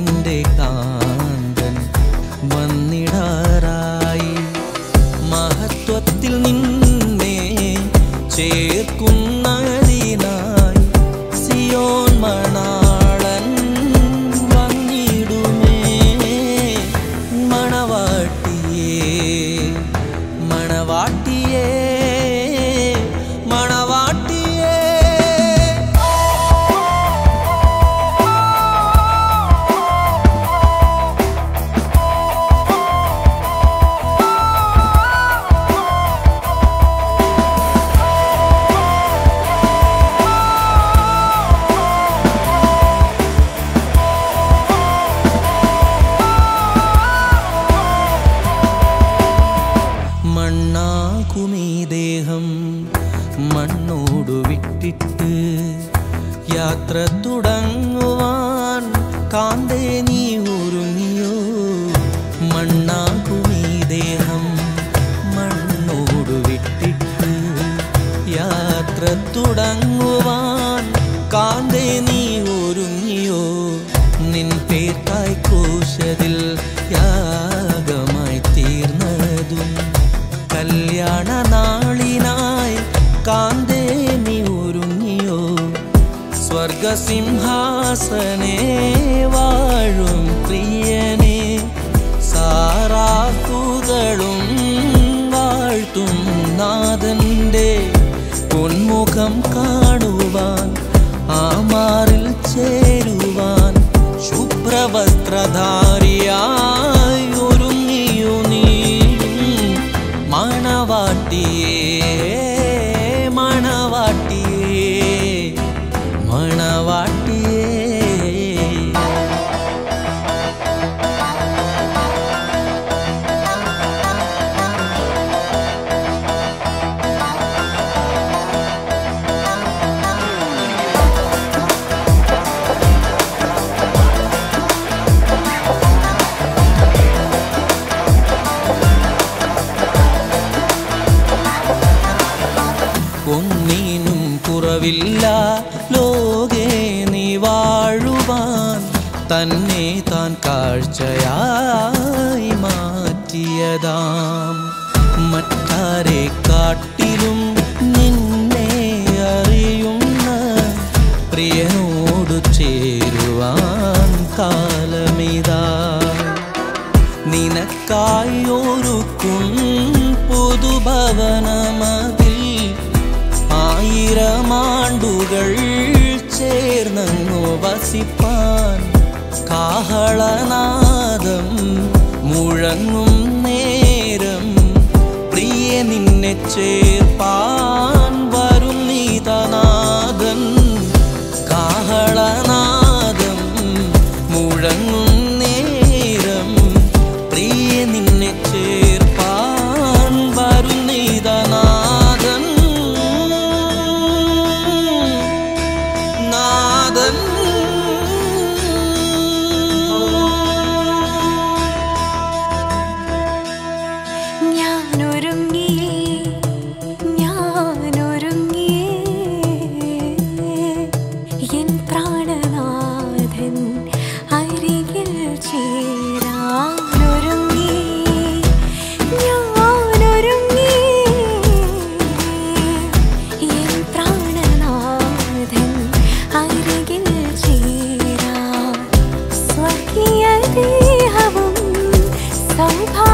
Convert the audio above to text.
നിന്റെ കാന്തൻ വന്നിടാറായി മഹത്വത്തിൽ നിന്നെ ചേർക്കുന്നതിനായി സിയോൻ മണാളൻ വന്നിടുമേ മണവാട്ടിയേ മണവാട്ടിയേ മണവാട്ടിയേ മണ്ണാകുമീ ദേഹം മണ്ണോടു വിട്ടിട്ട് യാത്ര തുടങ്ങുവാൻ കാന്തേ നീ ഒരുങ്ങിയോ മണ്ണാകുമീ ദേഹം മണ്ണോടു വിട്ടിട്ട് യാത്ര തുടങ്ങുവാൻ കാന്തേ നീ ഒരുങ്ങിയോ നിൻ പേർക്കായി കോശതിൽ യാഗമായി തീർന്നതും കല്യാണ നാളിനായി കാന്തേ നീ ഒരുങ്ങിയോ സ്വർഗസിംഹാസനേ വാഴും പ്രിയനെ സാറാക്കുകളും വാഴ്ത്തും നാഥന്റെ പൊന്മുഖം കാണുവാൻ ആമാറിൽ ചേരുവാൻ ശുഭ്രവസ്ത്രധാരിയായി ഒരുങ്ങിയോ നീ മണവാട്ടിയേ മണവാട്ടിയേ മണവാട്ടിയേ ഒന്നിനും കുറവില്ല ലോകേ നീ വാഴുവാൻ തന്നെ താൻ കാഴ്ചയായി മാറ്റിയതാം മറ്റാരെ കാട്ടിലും നിന്നെ അറിയുന്ന പ്രിയനോടു ചേരുവാൻ കാലമിതാ നിനക്കായി ഒരുക്കും പുതുഭവനമതിൽ ആയിരമാണ്ടുകൾ ചേർന്നങ്ങു വസിപ്പാൻ കാഹളനാദം മുഴങ്ങും നേരം പ്രിയ നിന്നെ ചേർപ്പാൻ വരും നീതനാഥൻ കാഹളനാദം മുഴങ്ങും നേരം പ്രിയ നിന്നെ ചേർപ്പാൻ വരും നീതനാഥൻ നാഥൻ ഞാനൊരുങ്ങിയേ ഞാനൊരുങ്ങിയേ എൻ പ്രാണനാഥൻ അരികിൽ ചേരാനൊരുങ്ങി ഞാനൊരുങ്ങി എൻ പ്രാണനാഥൻ അരികിൽ ചേരാൻ സ്വർഗീയ ദേഹവും സൗഭാഗ്യ